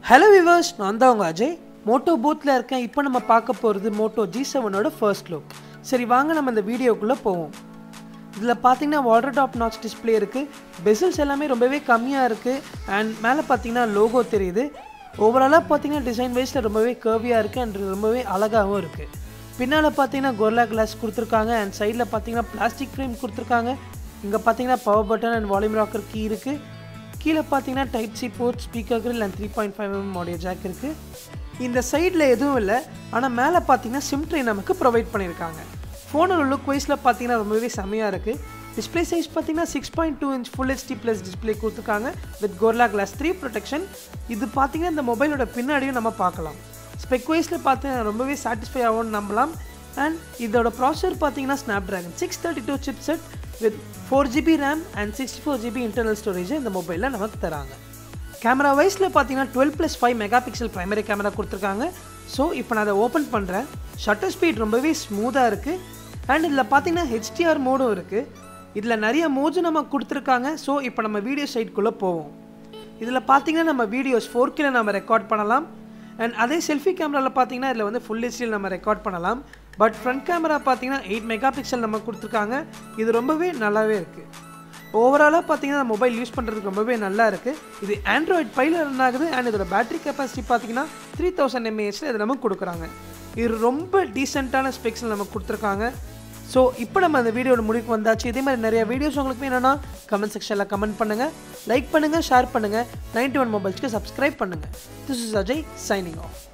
hello viewers நான் தான் உங்கள் அஜய் மோட்டோ பூத்தில் இருக்கேன் இப்போ நம்ம பார்க்க போகிறது மோட்டோ ஜி செவனோட ஃபர்ஸ்ட் லுக் சரி வாங்க நம்ம இந்த வீடியோக்குள்ளே போவோம் இதில் பார்த்தீங்கன்னா வாட்டர் டாப் நாச் டிஸ்பிளே இருக்குது பெசல்ஸ் எல்லாமே ரொம்பவே கம்மியாக இருக்குது அண்ட் மேலே பார்த்தீங்கன்னா லோகோ தெரியுது ஓவராலாக பார்த்தீங்கன்னா டிசைன் வைஸில் ரொம்பவே கர்வியாக இருக்குது அண்ட் ரொம்பவே அழகாகவும் இருக்குது பின்னால் பார்த்தீங்கன்னா கொர்லா கிளாஸ் கொடுத்துருக்காங்க அண்ட் சைடில் பார்த்தீங்கன்னா பிளாஸ்டிக் ஃப்ரேம் கொடுத்துருக்காங்க இங்கே பார்த்தீங்கன்னா power button and volume rocker key இருக்குது கீழே பார்த்தீங்கன்னா type C port speaker grill and three point five M audio jack இருக்குது இந்த சைடில் எதுவும் இல்லை ஆனால் மேலே பார்த்தீங்கன்னா சிம் ட்ரை நமக்கு ப்ரொவைட் பண்ணியிருக்காங்க ஃபோனோட லுக் வைஸில் பார்த்தீங்கன்னா ரொம்பவே செம்மையாக இருக்குது டிஸ்பிளே சைஸ் பார்த்தீங்கன்னா six point two inch full HD plus display கொடுத்துருக்காங்க with Gorilla Glass three protection இது பார்த்தீங்கன்னா இந்த மொபைலோட பின்னாடியும் நம்ம பார்க்கலாம் ஸ்பெக் வைஸில் பார்த்தீங்கன்னா ரொம்பவே சாட்டிஸ்ஃபை ஆகும்னு நம்பலாம் அண்ட் இதோட ப்ராசர் பார்த்தீங்கன்னா Snapdragon six thirty two chipset with four GB RAM and sixty four GB internal ஸ்டோரேஜை இந்த மொபைலில் நமக்கு தராங்க கேமரா வைஸில் பார்த்தீங்கன்னா dual plus five megapixel primary camera கொடுத்துருக்காங்க ஸோ இப்போ நான் அதை ஓப்பன் பண்ணுறேன் ஷட்டர் ஸ்பீட் ரொம்பவே ஸ்மூத்தாக இருக்குது அண்ட் இதில் பார்த்தீங்கன்னா ஹெச்டிஆர் மோடும் இருக்குது இதில் நிறைய மோட்ஸும் நம்ம கொடுத்துருக்காங்க ஸோ இப்போ நம்ம வீடியோ சைட்குள்ளே போவோம் இதில் பார்த்தீங்கன்னா நம்ம வீடியோஸ் ஃபோர் கில நம்ம ரெக்கார்ட் பண்ணலாம் அண்ட் அதே செல்ஃபி கேமராவில் பார்த்தீங்கன்னா இதில் வந்து ஃபுல் ஹெச்டியில் நம்ம ரெக்கார்ட் பண்ணலாம் பட் ஃப்ரண்ட் கேமரா பார்த்தீங்கன்னா எயிட் மெகா பிக்சல் நம்ம கொடுத்துருக்காங்க இது ரொம்பவே நல்லாவே இருக்குது ஓவராலாக பார்த்தீங்கன்னா மொபைல் யூஸ் பண்ணுறதுக்கு ரொம்பவே நல்லா இருக்குது இது ஆண்ட்ராய்ட் ஃபைவ்ல ரன் ஆகுது அண்ட் இதோட பேட்டரி கெப்பாசிட்டி பார்த்தீங்கன்னா த்ரீ தௌசண்ட் எம்ஏஹெச்சில் இது நமக்கு கொடுக்குறாங்க இது ரொம்ப டீசெண்டான ஸ்பெக்ஸில் நமக்கு கொடுத்துருக்காங்க ஸோ இப்போ நம்ம அந்த வீடியோட முடிவுக்கு வந்தாச்சு இதே மாதிரி நிறைய வீடியோஸ் உங்களுக்கு வேணும்னா கமெண்ட் செக்ஷனில் கமெண்ட் பண்ணுங்கள் லைக் பண்ணுங்கள் ஷேர் பண்ணுங்கள் நைன்டி ஒன் மொபைல்ஸ்க்கு சப்ஸ்கிரைப் பண்ணுங்கள் this is Ajay signing of